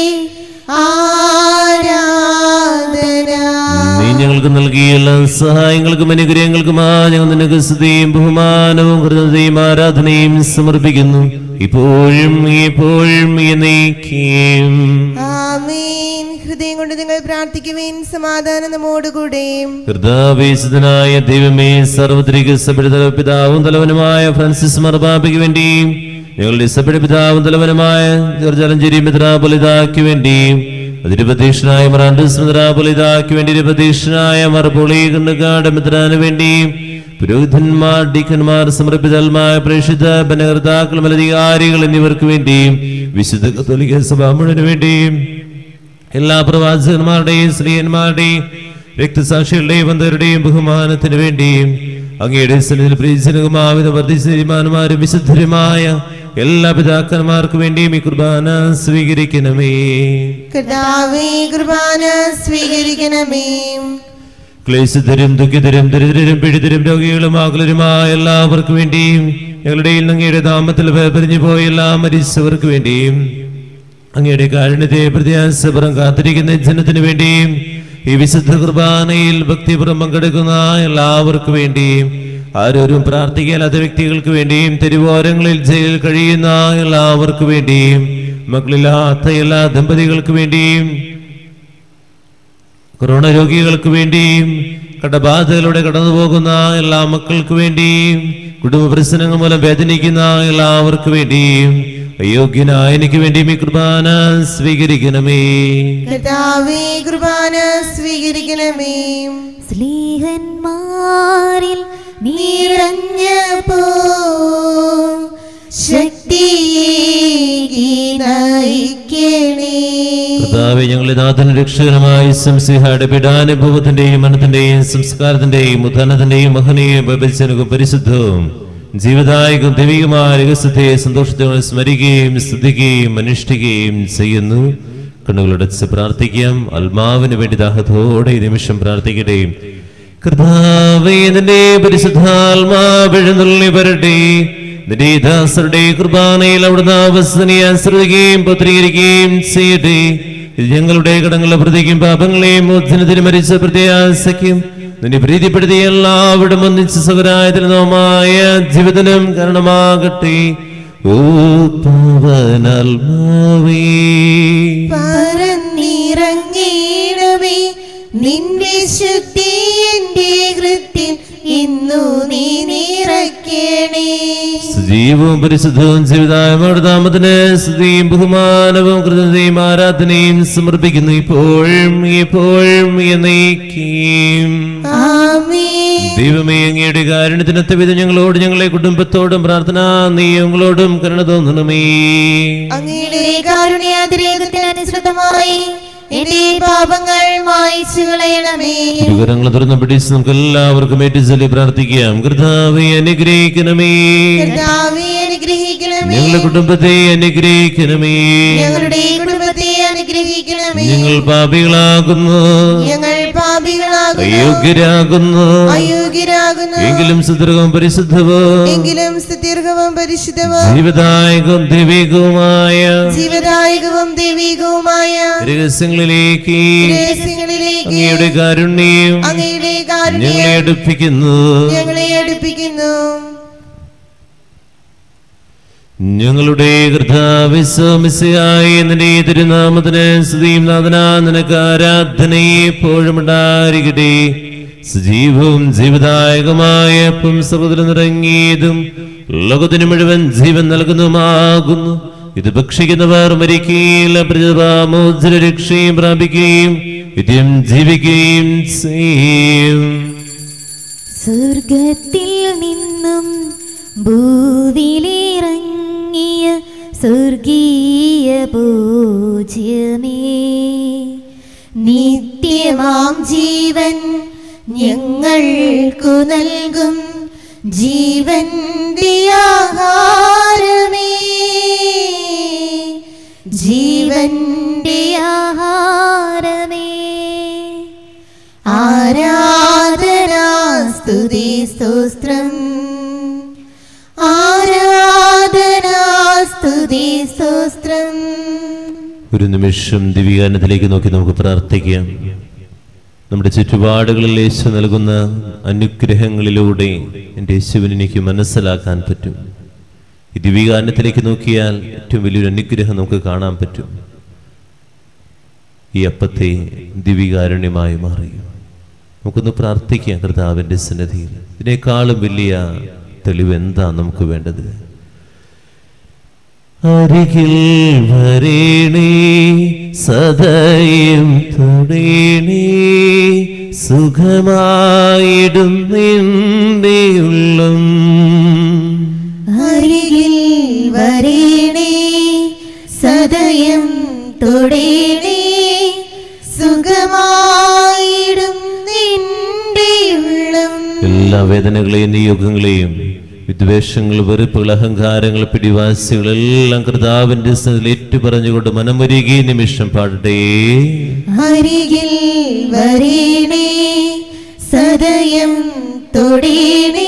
ആരാധന നീ ഞങ്ങൾക്ക് നൽകിയ എല്ലാ സഹായങ്ങൾക്കും അനുഗ്രഹങ്ങൾക്കുമാ ഞങ്ങൾ നിനക്ക് സ്തുതിയും ബഹുമാനവും ഹൃദയയും ആരാധനയും സമർപ്പിക്കുന്നു ഇപ്പോഴും എപ്പോഴും എന്നേക്കും ആമേൻ ഹൃദയം കൊണ്ട് നിങ്ങൾ പ്രാർത്ഥിക്കുവേൻ സമാധാനം നമ്മോടുകൂടെയും ഹൃദാവേശിതനായ ദൈവമേ സർവത്രിക സഭയുടെ പിതാവും തലവനുമായ ഫ്രാൻസിസ് മർബാബയ്ക്ക് വേണ്ടിയും ഞങ്ങളുടെ സഭയുടെ പിതാവും തലവനുമായ ജോർജ് അലഞ്ചേരി മിത്രാപൊലിതാക്ക് വേണ്ടിയും അതിരുപതീക്ഷനായ മറാൻഡസ് മിത്രാപൊലിതാക്ക് വേണ്ടി ഇരുപതീക്ഷനായ മർപൊളി കണ്ണുകാട് മിത്രാന് വേണ്ടിയും പുരോഹിതന്മാർ ഡീക്കന്മാർ സമർപ്പിതന്മായ പ്രേക്ഷിത ബനകർത്താക്കൾ മലധികാരികൾ എന്നിവർക്ക് വേണ്ടിയും വിശുദ്ധ കത്തോലിക്ക സഭ മുഴുവന് വേണ്ടിയും എല്ലാ പ്രവാചകന്മാരുടെയും സ്ത്രീയന്മാരുടെയും രക്തസാക്ഷികളുടെയും ബന്ധരുടെയും ബഹുമാനത്തിന് വേണ്ടിയും അങ്ങയുടെ സന്നിധിയിൽ പ്രീജനകുമാവിധ വർദ്ധിച്ചമാന്മാരും വിശുദ്ധരുമായ എല്ലാ പിതാക്കന്മാർക്ക് വേണ്ടിയും ഈ കുർബാന സ്വീകരിക്കണമേ കർത്താവേ കുർബാന സ്വീകരിക്കണമേ ക്ലേശതരും ദുഃഖിതരും ദരിദ്രരും പിടിതരും രോഗികളും ആകുലരുമായ എല്ലാവർക്കും വേണ്ടിയും ഞങ്ങളുടെ അങ്ങയുടെ നാമത്തിൽ വേർപിരിഞ്ഞു പോയ എല്ലാ മരിച്ചവർക്ക് വേണ്ടിയും അങ്ങയുടെ കാരുണ്യത്തെ പ്രത്യാസപുറം കാത്തിരിക്കുന്ന ജനത്തിനു വേണ്ടിയും ഈ വിശുദ്ധ കുർബാനയിൽ ഭക്തിപുറം പങ്കെടുക്കുന്ന എല്ലാവർക്കും വേണ്ടിയും ആരോരും പ്രാർത്ഥിക്കാത്ത വ്യക്തികൾക്ക് വേണ്ടിയും തെരുവോരങ്ങളിൽ ജയിലിൽ കഴിയുന്ന എല്ലാവർക്കും വേണ്ടിയും മക്കളില്ലാത്ത എല്ലാ ദമ്പതികൾക്ക് വേണ്ടിയും കൊറോണ രോഗികൾക്ക് വേണ്ടിയും കടബാധകളുടെ കടന്നുപോകുന്ന എല്ലാ മക്കൾക്ക് വേണ്ടിയും കുടുംബ പ്രശ്നങ്ങൾ മൂലം വേദനിക്കുന്ന എല്ലാവർക്കും വേണ്ടിയും അയോഗ്യനായ എനിക്ക് വേണ്ടിയും ഈ കുർബാന സ്വീകരിക്കണമേ കർത്താവേ കുർബാന സ്വീകരിക്കണമേ സ്ലീഹന്മാരിൽ നിറഞ്ഞപ്പോ ശക്തിയേകി നയിക്കണേ കർത്താവെ ഞങ്ങളുടെ നാഥന രക്ഷകരമായ സംസിഹയുടെ പീഡാനുഭവത്തിന്റെയും മനത്തിന്റെയും സംസ്കാരത്തിന്റെയും ഉദ്ധാനത്തിന്റെയും മഹനീയ ബബൽസനകും പരിശുദ്ധവും ജീവദായകം ദൈവികമായ രഹസ്യത്തെ സന്തോഷത്തോടെ സ്മരിക്കുകയും സ്തുതിക്കുകയും അനുഷ്ഠിക്കുകയും ചെയ്യുന്നു കണ്ണുകളടച്ച് പ്രാർത്ഥിക്കാം ആത്മാവിന് വേണ്ടി ദാഹത്തോടെ ഈ നിമിഷം പ്രാർത്ഥിക്കട്ടെ കർത്താവേ നിന്റെ പരിശുദ്ധാത്മാവിഴുന്നള്ളി വരട്ടെ നിന്റെ ദാസരുടെ കുർബാനയിൽ അവിടുന്ന് അവസ്ഥനെ ആശ്രയിക്കുകയും പത്രീകരിക്കുകയും ചെയ്യട്ടെ ഇത് ഞങ്ങളുടെ കടങ്ങളെ പ്രതിക്കും പാപങ്ങളെയും മോചനത്തിന് മരിച്ച പ്രത്യാശയ്ക്കും നിന്നെ പ്രീതിപ്പെടുത്തിയ എല്ലാവരും ഒന്നിച്ച് സുഖരായതിനുമായ ജീവിതനം കാരണമാകട്ടെ ഓ പവനാത്മാവേ പറന്നിറങ്ങിയിടവേ നിന്റെ ശുദ്ധി എന്റെ ഹൃത്തിൽ ഇന്നു നീ നിറയ്ക്കണേ സജീവവും പരിശുദ്ധവും ജീവിതായ നാമത്തിന് സ്തുതിയും ബഹുമാനവും കൃതയും ആരാധനയും സമർപ്പിക്കുന്നു ഇപ്പോഴും എപ്പോഴും എന്നേക്കും ആമേൻ ദൈവമേ അങ്ങയുടെ കാരുണ്യത്തിനൊത്ത വിധം ഞങ്ങളോട് ഞങ്ങളെ കുടുംബത്തോടും പ്രാർത്ഥന നീ ഞങ്ങളോടും കരുണ തോന്നണമേ അങ്ങയുടെ കാരുണ്യാതിരേകത്തിന് അനുസൃതമായി എന്റെ പാപങ്ങൾ മായിച്ചു കളയണമേ വിവരങ്ങൾ തുറന്ന് പിടിച്ച് നമുക്ക് എല്ലാവർക്കും ഏറ്റു ചൊല്ലി പ്രാർത്ഥിക്കാം കർത്താവെ അനുഗ്രഹിക്കണമേ കർത്താവേ അനുഗ്രഹിക്കണമേ ഞങ്ങളുടെ കുടുംബത്തെ അനുഗ്രഹിക്കണമേ ഞങ്ങളുടെ കുടുംബത്തെ അനുഗ്രഹിക്കണമേ ഞങ്ങൾ പാപികളാകുന്നു ഞങ്ങൾ പാപികളാകുന്നു അയോഗ്യരാകുന്നു അയോഗ്യരാകുന്നു എങ്കിലും സുദൃഢവും പരിശുദ്ധവും എങ്കിലും സുദീർഘവും പരിശുദ്ധവും ജീവിതായകവും ദൈവികവുമായ ജീവദായകവും ദൈവികവുമായ രഹസ്യങ്ങളിലേക്ക് രഹസ്യങ്ങളിലേക്ക് അങ്ങയുടെ കാരുണ്യം അങ്ങയുടെ ഞങ്ങളെ കാരുണ്യം അടുപ്പിക്കുന്നു ഞങ്ങളെ അടുപ്പിക്കുന്നു ആയിരിക്കുന്നു ഞങ്ങളുടെ കർത്താവിശ്വമിസയായി നിന്റെ തിരുനാമത്തിന് സ്തുതിയും നാഥന നിനക്ക് ആരാധനയെ എപ്പോഴും ഉണ്ടായിരിക്കട്ടെ സജീവവും ജീവദായകമായ അപ്പം സർവ്വതിലും നിറങ്ങിയതും ലോകത്തിന് മുഴുവൻ ജീവൻ നൽകുന്നതുമാകുന്നു ഇത് ഭക്ഷിക്കുന്നവർ മരിക്കുകയില്ല പ്രതിഭാമോചന രക്ഷയും പ്രാപിക്കുകയും നിത്യം ജീവിക്കുകയും ചെയ്യും സ്വർഗത്തിൽ നിന്നും ഭൂവിലിറങ്ങിയ സ്വർഗീയ പൂജ്യമേ നിത്യമാം ജീവൻ ഞങ്ങൾക്കു നൽകും ജീവന്റെ ആഹാരമേ ജീവന്റെ ആഹാരമേ ആരാധനാ സ്തുതി സ്തോത്രം ആരാധനാ സ്തുതി സ്തോത്രം ഒരു നിമിഷം ദിവികാനത്തിലേക്ക് നോക്കി നമുക്ക് പ്രാർത്ഥിക്കാം നമ്മുടെ ചുറ്റുപാടുകളിൽ യേശു നൽകുന്ന അനുഗ്രഹങ്ങളിലൂടെ എൻ്റെ യേശുവിനെ എനിക്ക് മനസ്സിലാക്കാൻ പറ്റും ഈ ദിവികാനത്തിലേക്ക് നോക്കിയാൽ ഏറ്റവും വലിയൊരു അനുഗ്രഹം നമുക്ക് കാണാൻ പറ്റും ഈ അപ്പത്തെ ദിവികാരുണ്യമായി മാറി നമുക്കൊന്ന് പ്രാർത്ഥിക്കാം കർത്താവിൻ്റെ സന്നിധിയിൽ ഇതിനേക്കാളും വലിയ തെളിവ് എന്താ നമുക്ക് വേണ്ടത് അരികിൽ വരേണേ സദയം തൊടേണേ സുഖമായിടും നിന്റെ ഉള്ളം അരികിൽ വരേണേ സദയം തൊടേണേ സുഖമായിടും നിന്റെ ഉള്ളം എല്ലാ വേദനകളെയും നിയോഗങ്ങളെയും വിദ്വേഷങ്ങൾ വെറുപ്പുകൾ അഹങ്കാരങ്ങൾ പിടിവാസികൾ എല്ലാം കർത്താവിന്റെ സന്നിധിയിൽ ഏറ്റുപറഞ്ഞുകൊണ്ട് മനമൊരുകി നിമിഷം പാടട്ടെ അരികിൽ വരേണേ സദയം തൊടേണേ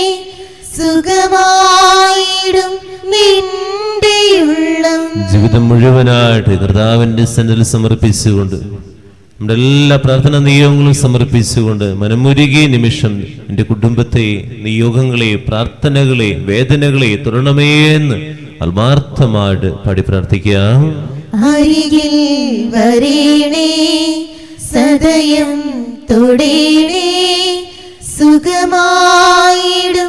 സുഖമായിടും നിന്റെ ഉള്ളം ജീവിതം മുഴുവനായിട്ട് കർത്താവിന്റെ സന്നിധിയിൽ സമർപ്പിച്ചുകൊണ്ട് നമ്മുടെ എല്ലാ പ്രാർത്ഥന നിയോഗങ്ങളും സമർപ്പിച്ചുകൊണ്ട് മനമുരുകിയ നിമിഷം എൻ്റെ കുടുംബത്തെ നിയോഗങ്ങളെ പ്രാർത്ഥനകളെ വേദനകളെ തുടരണമേ എന്ന് ആത്മാർത്ഥമായിട്ട് പാടി പ്രാർത്ഥിക്കാം അരികിൽ വരേണേ സദയം തൊടേണേ സുഖമായിടും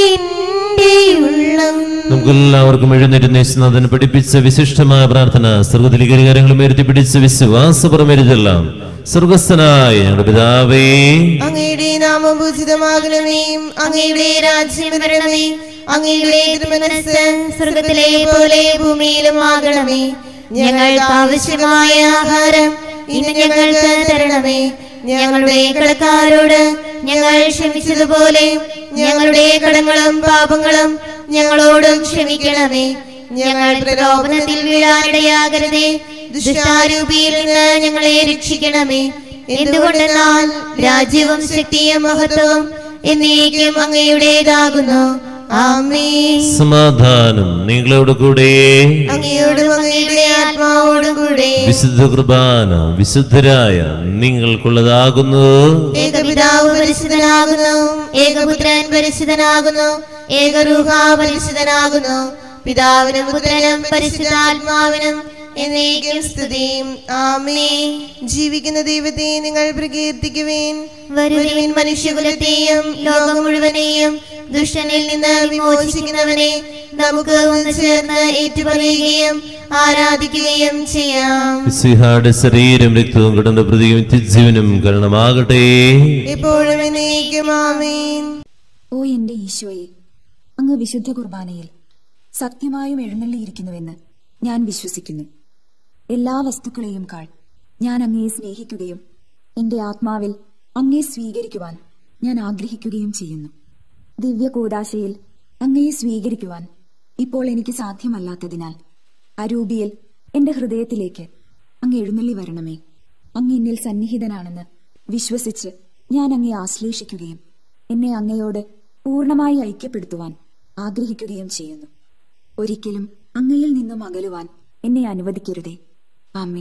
നിന്റെ ഉള്ളം നമുക്കെല്ലാവർക്കും എഴുന്നേറ്റ് നേശനാഥൻ പഠിപ്പിച്ച വിശിഷ്ടമായ പ്രാർത്ഥന സ്വർഗത്തിലേക്ക് കാര്യങ്ങളും ഉയർത്തി പിടിച്ച് വിശ്വാസപുറമെരുതെല്ലാം സ്വർഗസ്ഥനായ ഞങ്ങളുടെ പിതാവേ അങ്ങയുടെ നാമം പൂജിതമാകണമേ അങ്ങയുടെ രാജ്യം വരണമേ അങ്ങയുടെ തിരുമനസ് സ്വർഗത്തിലെ പോലെ ഭൂമിയിലും ആകണമേ ഞങ്ങൾക്ക് ആവശ്യമായ ആഹാരം ഇന്ന് ഞങ്ങൾക്ക് തരണമേ ഞങ്ങളുടെ കടക്കാരോട് ഞങ്ങൾ ക്ഷമിച്ചതുപോലെ ഞങ്ങളുടെ കടങ്ങളും പാപങ്ങളും ഞങ്ങളോടും ക്ഷമിക്കണമേ ഞങ്ങൾ പ്രലോഭനത്തിൽ വീഴാനിടയാകരുതേ ദുഷ്ടാരൂപിയിൽ നിന്ന് ഞങ്ങളെ രക്ഷിക്കണമേ എന്തുകൊണ്ടെന്നാൽ രാജ്യവും ശക്തിയും മഹത്വവും എന്നേക്കും അങ്ങയുടേതാകുന്നു ആമേ സമാധാനം നിങ്ങളോട് കൂടെ അങ്ങയോടും അങ്ങയുടെ ആത്മാവോടും കൂടെ വിശുദ്ധ കുർബാന വിശുദ്ധരായ നിങ്ങൾക്കുള്ളതാകുന്നു ഏകപിതാവ് പരിശുദ്ധനാകുന്നു ഏകപുത്രൻ പരിശുദ്ധനാകുന്നു ഏകരൂഹ പരിശുദ്ധനാകുന്നു പിതാവിനും പുത്രനും പരിശുദ്ധാത്മാവിനും എന്നേക്കും സ്തുതിയും ആമേ ജീവിക്കുന്ന ദൈവത്തെ നിങ്ങൾ പ്രകീർത്തിക്കുവേൻ വരുവിൻ മനുഷ്യകുലത്തെയും ലോകം മുഴുവനെയും ദുഷ്ടനിൽ നിന്ന് വിമോചിക്കുന്നവനെ നമുക്ക് ഒന്ന് ചേർന്ന് ഏറ്റുപറയുകയും ആരാധിക്കുകയും ചെയ്യാം സിഹായുടെ ശരീരം രക്തവും കിടന്ന പ്രതിയും നിത്യജീവനും കരണമാകട്ടെ എപ്പോഴും എന്നേക്കും ആമേൻ ഓ എന്റെ ഈശോയെ അങ്ങ് വിശുദ്ധ കുർബാനയിൽ സത്യമായും എഴുന്നള്ളിയിരിക്കുന്നുവെന്ന് ഞാൻ വിശ്വസിക്കുന്നു എല്ലാ വസ്തുക്കളെയും കാൾ ഞാൻ അങ്ങയെ സ്നേഹിക്കുകയും എന്റെ ആത്മാവിൽ അങ്ങയെ സ്വീകരിക്കുവാൻ ഞാൻ ആഗ്രഹിക്കുകയും ചെയ്യുന്നു ദിവ്യ കൂദാശയിൽ അങ്ങയെ സ്വീകരിക്കുവാൻ ഇപ്പോൾ എനിക്ക് സാധ്യമല്ലാത്തതിനാൽ അരൂപിയിൽ എന്റെ ഹൃദയത്തിലേക്ക് അങ്ങ് എഴുന്നള്ളി വരണമേ അങ്ങ് എന്നിൽ സന്നിഹിതനാണെന്ന് വിശ്വസിച്ച് ഞാൻ അങ്ങയെ ആശ്ലേഷിക്കുകയും എന്നെ അങ്ങയോട് പൂർണ്ണമായി ഐക്യപ്പെടുത്തുവാൻ ആഗ്രഹിക്കുകയും ചെയ്യുന്നു ഒരിക്കലും അങ്ങയിൽ നിന്നും അകലുവാൻ എന്നെ അനുവദിക്കരുതേ ആമേൻ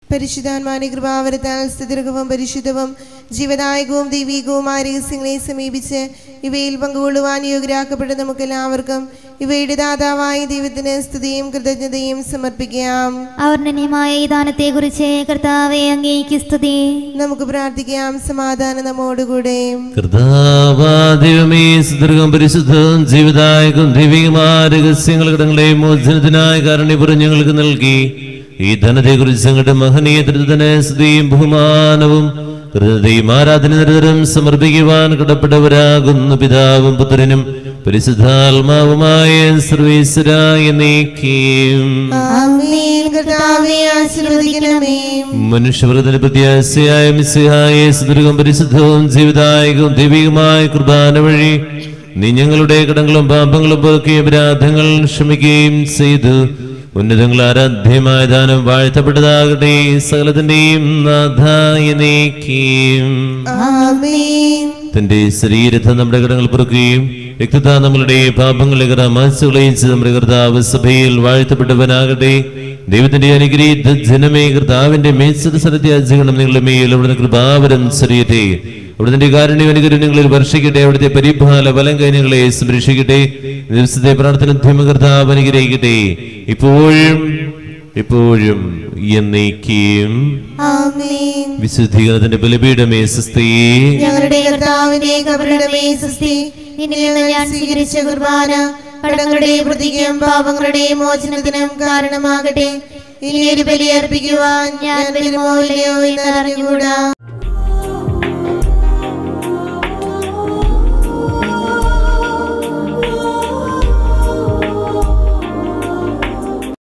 പരിശുദ്ധാത്മാന്റെ കൃപാവരത്താൽ സ്ഥിരകവും പരിശുദ്ധവും ജീവദായകവും ദൈവികവുമായ രഹസ്യങ്ങളെ സമീപിച്ച് ഇവയിൽ പങ്കുകൊള്ളുവാൻ യോഗ്യരാക്കപ്പെട്ട നമുക്കെല്ലാവർക്കും ഇവയുടെ ദാതാവായ ദൈവത്തിന് സ്തുതിയും കൃതജ്ഞതയും സമർപ്പിക്കാം അവർണ്ണനീയമായ ഈ ദാനത്തെക്കുറിച്ച് കർത്താവെ അങ്ങേക്ക് സ്തുതി നമുക്ക് പ്രാർത്ഥിക്കാം സമാധാനം നമ്മോടുകൂടെ കർത്താവാദ്യമേ സുദീർഘം പരിശുദ്ധവും ജീവദായകം ദൈവികമായ രഹസ്യങ്ങൾ ഘടങ്ങളെ മോചനത്തിനായ കാരണപുരം ഞങ്ങൾക്ക് നൽകി ഈ ധനത്തെക്കുറിച്ച് ഞങ്ങളുടെ മഹനീയ ധൃതന് സ്തുതിയും ബഹുമാനവും കൃതയും ആരാധന നിരന്തരം സമർപ്പിക്കുവാൻ കടപ്പെട്ടവരാകുന്ന പിതാവും പുത്രനും പരിശുദ്ധാത്മാവുമായ സർവീശ്വരായ നീക്കിയും ആമേൻ കർത്താവെ ആശീർവദിക്കണമേ മനുഷ്യവൃതന് പ്രത്യാശയായ മിസ്സിഹായ സുദീർഘം പരിശുദ്ധവും ജീവിതായകവും ദൈവികമായ കുർബാന വഴി നീ ഞങ്ങളുടെ കടങ്ങളും പാപങ്ങളും പോക്കിയ അപരാധങ്ങൾ ക്ഷമിക്കുകയും ചെയ്തു ഉന്നതങ്ങൾ ആരാധ്യമായ ദാനം വാഴ്ത്തപ്പെട്ടതാകട്ടെ സകലത്തിന്റെയും നാഥായ നീക്കിയും ആമേൻ തന്റെ ശരീരത്തെ നമ്മുടെ കടങ്ങൾ പൊറുക്കുകയും രക്തത നമ്മളുടെ പാപങ്ങളെ മാസുകളെയും ചെയ്ത് നമ്മുടെ കർത്താവ് സഭയിൽ വാഴ്ത്തപ്പെട്ടവനാകട്ടെ ദൈവത്തിന്റെ അനുഗ്രഹീത ജനമേ കർത്താവിന്റെ മേച്ചത് സ്ഥലത്തെ അജഗണം നിങ്ങളുടെ മേൽ അവിടുന്ന് കൃപാവരം ചെറിയട്ടെ അവിടുത്തെ കാരുണ്യം അനുഗ്രഹം നിങ്ങളിൽ വർഷിക്കട്ടെ അവിടുത്തെ പരിഭാല ബലം കൈനങ്ങളെ സംരക്ഷിക്കട്ടെ ദിവസത്തെ പ്രാർത്ഥന ധ്യമ കർത്താവ് അനുഗ്രഹിക്കട്ടെ ഇപ്പോഴും ഇപ്പോഴും എന്നേക്കും ആമേൻ വിശുദ്ധീകരണത്തിന്റെ ബലിപീഠമേ സുസ്ഥി ഞങ്ങളുടെ കർത്താവിന്റെ കബറിടമേ സുസ്തി നിന്നിൽ നിന്ന് ഞാൻ സ്വീകരിച്ച കുർബാന കടങ്ങളുടെ പ്രതിക്കും പാപങ്ങളുടെ മോചനത്തിനും കാരണമാകട്ടെ ഇനി ഒരു ബലി അർപ്പിക്കുവാൻ ഞാൻ വരുമോ ഇല്ലയോ എന്ന് അറിഞ്ഞുകൂടാ